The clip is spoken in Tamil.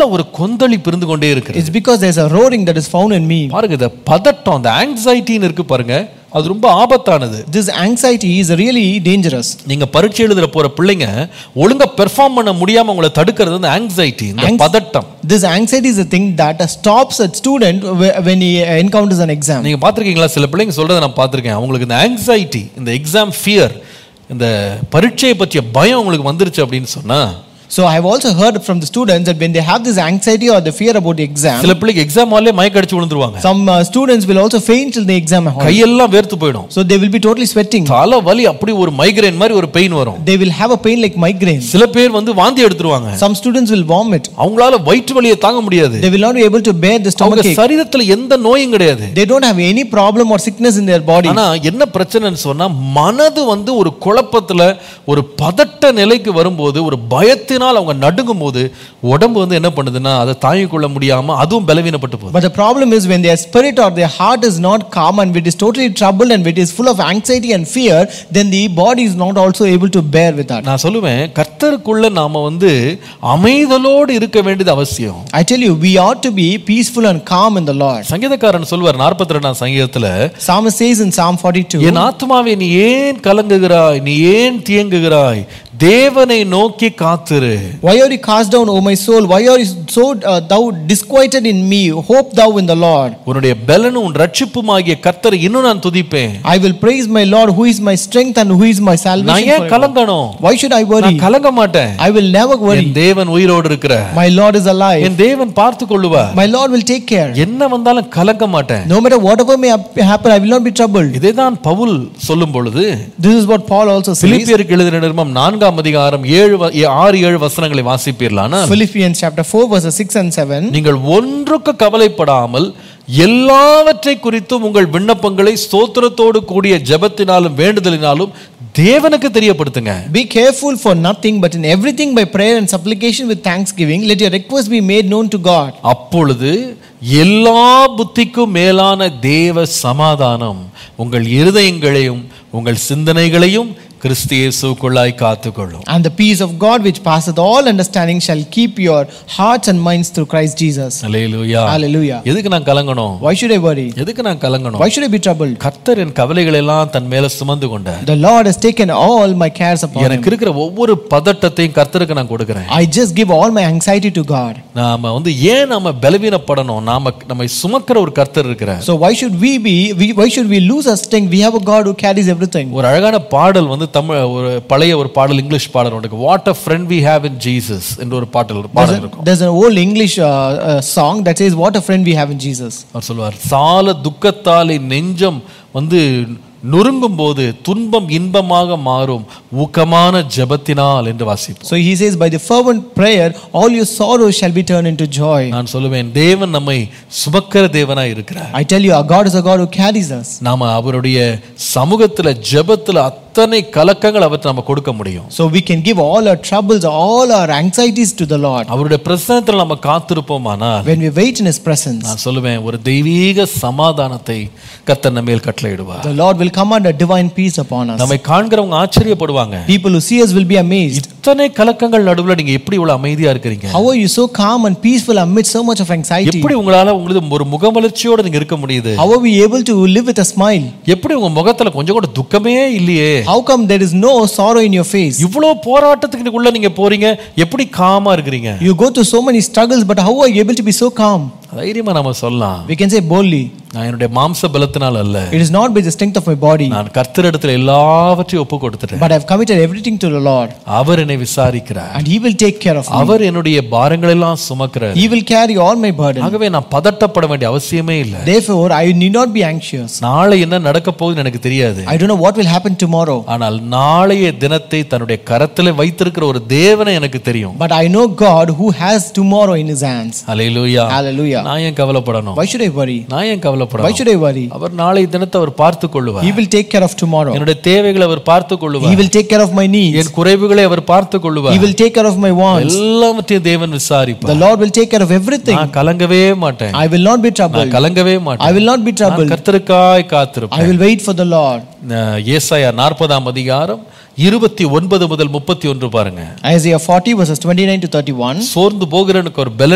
ஒரு கொந்தளிப்பு இருந்து கொண்டே இருக்கு It's because there's a roaring that is found in me. பாருங்க இந்த பதட்டம் அந்த ஆங்ஸைட்டின்னு இருக்கு பாருங்க அது ரொம்ப ஆபத்தானது This anxiety is really dangerous. நீங்க பரீட்சை எழுதுற போற பிள்ளைங்க ஒழுங்கா பெர்ஃபார்ம் பண்ண முடியாம உங்களை தடுக்கிறது வந்து ஆங்ஸைட்டி இந்த Anx- பதட்டம் This anxiety is a thing that uh, stops a student wh- when he uh, encounters an exam. நீங்க பார்த்திருக்கீங்களா சில பிள்ளைங்க சொல்றதை நான் பார்த்திருக்கேன் அவங்களுக்கு இந்த ஆங்ஸைட்டி இந்த எக்ஸாம் ஃபியர் இந்த பரீட்சையை பற்றிய பயம் உங்களுக்கு வந்துருச்சு அப்படின்னு சொன்னா So I have also heard from the students that when they have this anxiety or the fear about the exam, சில பிள்ளைக்கு எக்ஸாம் ஹாலே மயக்க அடிச்சு விழுந்துருவாங்க some uh, students will also faint till the exam hall. கையெல்லாம் வேர்த்து போயிடும் So they will be totally sweating. தலை வலி அப்படி ஒரு மைக்ரேன் மாதிரி ஒரு பெயின் வரும் They will have a pain like migraine. சில பேர் வந்து வாந்தி எடுத்துருவாங்க Some students will vomit. அவங்களால வயிற்று வலியை தாங்க முடியாது They will not be able to bear the அவங்க stomach ache. சரீரத்துல எந்த நோயும் கிடையாது They don't have any problem or sickness in their body. ஆனா என்ன பிரச்சனைன்னு சொன்னா மனது வந்து ஒரு குழப்பத்துல ஒரு பதட்ட நிலைக்கு வரும்போது ஒரு பயத்தினால் அவங்க நடுங்கும் போது உடம்பு வந்து என்ன பண்ணுதுன்னா அதை தாங்கிக் கொள்ள முடியாம அதுவும் பலவீனப்பட்டு போகுது But the problem is when their spirit or their heart is not calm and it is totally troubled and it is full of anxiety and fear, then the body is not also able to bear with that. நான் சொல்லுவேன் கர்த்தருக்குள்ள நாம வந்து அமைதலோடு இருக்க வேண்டியது அவசியம் I tell you, we ought to be peaceful and calm in the Lord. சங்கீதக்காரன் சொல்வார் நாற்பத்தி ரெண்டாம் சங்கீதத்துல Psalmist says in Psalm 42, என் ஆத்மாவே நீ ஏன் கலங்குகிறாய் நீ ஏன் தியங்குகிறாய் தேவனை நோக்கி காத்திரு Why are you cast down, O my soul? Why are you so uh, thou disquieted in me? Hope thou in the Lord. உன்னுடைய பலனும் உன் ரட்சிப்புமாகிய கர்த்தரை இன்னும் நான் துதிப்பேன் I will praise my Lord, who is my strength and who is my நான் salvation. ஏன் forever. கலங்கணும் Why should I worry? நான் கலங்க மாட்டேன் I will never worry. என் தேவன் உயிரோடு இருக்கிற My Lord is alive. என் தேவன் பார்த்து கொள்ளுவார் My Lord will take care. என்ன வந்தாலும் கலங்க மாட்டேன் No matter whatever may hap- happen, I will not be troubled. இதேதான் பவுல் சொல்லும் பொழுது This is what Paul also says. பிலிப்பியருக்கு எழுதின நிருபம் நான்காம் அதிகாரம் ஏழு வ- ஏ- ஆறு ஏழு வசனங்களை வாசிப்பீர்களானா Philippians chapter 4, verses 6 and 7. நீங்கள் ஒன்றுக்கு கவலைப்படாமல் எல்லாவற்றை குறித்தும் உங்கள் விண்ணப்பங்களை ஸ்தோத்திரத்தோடு கூடிய ஜெபத்தினாலும் வேண்டுதலினாலும் தேவனுக்கு தெரியப்படுத்துங்க Be careful for nothing, but in everything by prayer and supplication with thanksgiving, let your requests be made known to God. அப்பொழுது எல்லா புத்திக்கும் மேலான தேவ சமாதானம் உங்கள் இருதயங்களையும் உங்கள் சிந்தனைகளையும் கிறிஸ்து இயேசுக்குள்ளாய் காத்துக்கொள்ளும் And the peace of God, which passeth all understanding, shall keep your hearts and minds through Christ Jesus. Hallelujah Hallelujah. எதுக்கு நான் கலங்கணும் Why should I worry? எதுக்கு நான் கலங்கணும் Why should I be troubled? கர்த்தர் என் கவலைகளை எல்லாம் தன் மேல சுமந்து கொண்டார் The Lord has taken all my cares upon him. எனக்கு இருக்கிற ஒவ்வொரு பதட்டத்தையும் கர்த்தருக்கு நான் கொடுக்கிறேன் I just give all my anxiety to God. நாம வந்து ஏன் நாம பலவீனப்படணும் நாம நம்மை சுமக்கிற ஒரு கர்த்தர் இருக்கிறார் So why should we be, we, why should we lose our strength? We have a God who carries everything. ஒரு அழகான பாடல் வந்து தமிழ் ஒரு பழைய ஒரு பாடல் இங்கிலீஷ் பாடல் உண்டு what a friend we have in Jesus என்று ஒரு பாடல் ஒரு There's, பாடல் a, இருக்கும் there's an old English uh, uh, song that says, What a friend we have in Jesus. அவர் சொல்வார் சால துக்கத்தாலே நெஞ்சம் வந்து நொறுங்கும் போது துன்பம் இன்பமாக மாறும் ஊக்கமான ஜெபத்தினால் என்று வாசிப்போம் So he says, By the fervent prayer, all your sorrows shall be turned into joy. நான் சொல்லுவேன் தேவன் நம்மை சுமக்கிற தேவனாய் இருக்கிறார் I tell you, our God is a God who carries us. நாம அவருடைய சமூகத்துல ஜெபத்துல அத்தனை கலக்கங்கள் அவற்றை நம்ம கொடுக்க முடியும் So we can give all our troubles, all our anxieties to the Lord. அவருடைய பிரசனத்துல நம்ம காத்திருப்போமானால் When we wait in his presence, நான் சொல்லுவேன் ஒரு தெய்வீக சமாதானத்தை கர்த்தர் நம்ம மேல் கட்டளையிடுவார் the Lord will command a divine peace upon us. நம்மை காண்கிறவங்க ஆச்சரியப்படுவாங்க People who see us will be amazed. இத்தனை கலக்கங்கள் நடுவுல நீங்க எப்படி இவ்வளவு அமைதியா இருக்கிறீங்க How are you so calm and peaceful amidst so much of anxiety? எப்படி உங்களால உங்களுக்கு ஒரு முகமலர்ச்சியோட நீங்க இருக்க முடியுது How are we able to live with a smile? எப்படி உங்க முகத்துல கொஞ்சம் கூட துக்கமே இல்லையே How come there is no sorrow in your face? இவ்வளவு போராட்டத்துக்கு உள்ள நீங்க போறீங்க எப்படி காமா இருக்கிறீங்க You go through so many struggles, but how are you able to be so calm? தைரியமா நம்ம சொல்லலாம் We can say boldly, நான் என்னுடைய மாம்ச பலத்தினால் அல்ல It is not by the strength of my body, நான் கர்த்தரிடத்துல எல்லாவற்றையும் ஒப்பு கொடுத்துட்டேன் but I have committed everything to the Lord, அவர் என்னை விசாரிக்கிறார் and He will take care of me. அவர் என்னுடைய பாரங்கள் எல்லாம் சுமக்கிறார் He will carry all my burden. ஆகவே நான் பதட்டப்பட வேண்டிய அவசியமே இல்லை Therefore, I need not be anxious. நாளை என்ன நடக்க போகுதுன்னு எனக்கு தெரியாது I don't know what will happen tomorrow, ஆனால் நாளைய தினத்தை தன்னுடைய கரத்திலே வைத்திருக்கிற ஒரு தேவனை எனக்கு தெரியும் but I know God who has tomorrow in His hands. Hallelujah Hallelujah. நான் ஏன் கவலைப்படணும் Why should I worry? நான் ஏன் Why கவலைப்படணும் should I worry? அவர் நாளை தினத்தை அவர் பார்த்து கொள்ளுவார் He will take care of tomorrow. என்னுடைய தேவைகளை அவர் பார்த்து He கொள்ளுவார் will take care of my needs. என் குறைவுகளை அவர் பார்த்து He கொள்ளுவார் will take care of my wants. எல்லாவற்றையும் தேவன் The விசாரிப்பார் Lord will take care of everything. நான் கலங்கவே மாட்டேன் I will not be நான் troubled. கலங்கவே I மாட்டேன் will not be நான் troubled. கர்த்தருக்காய் காத்திருப்பேன் I will wait for the Lord. அஹ் ஏசாயா நாற்பதாம் அதிகாரம் இருபத்தி ஒன்பது முதல் முப்பத்தி ஒன்று பாருங்க Isaiah 40 verses 29 to 31. சோர்ந்து போகிறனுக்கு ஒரு பலன்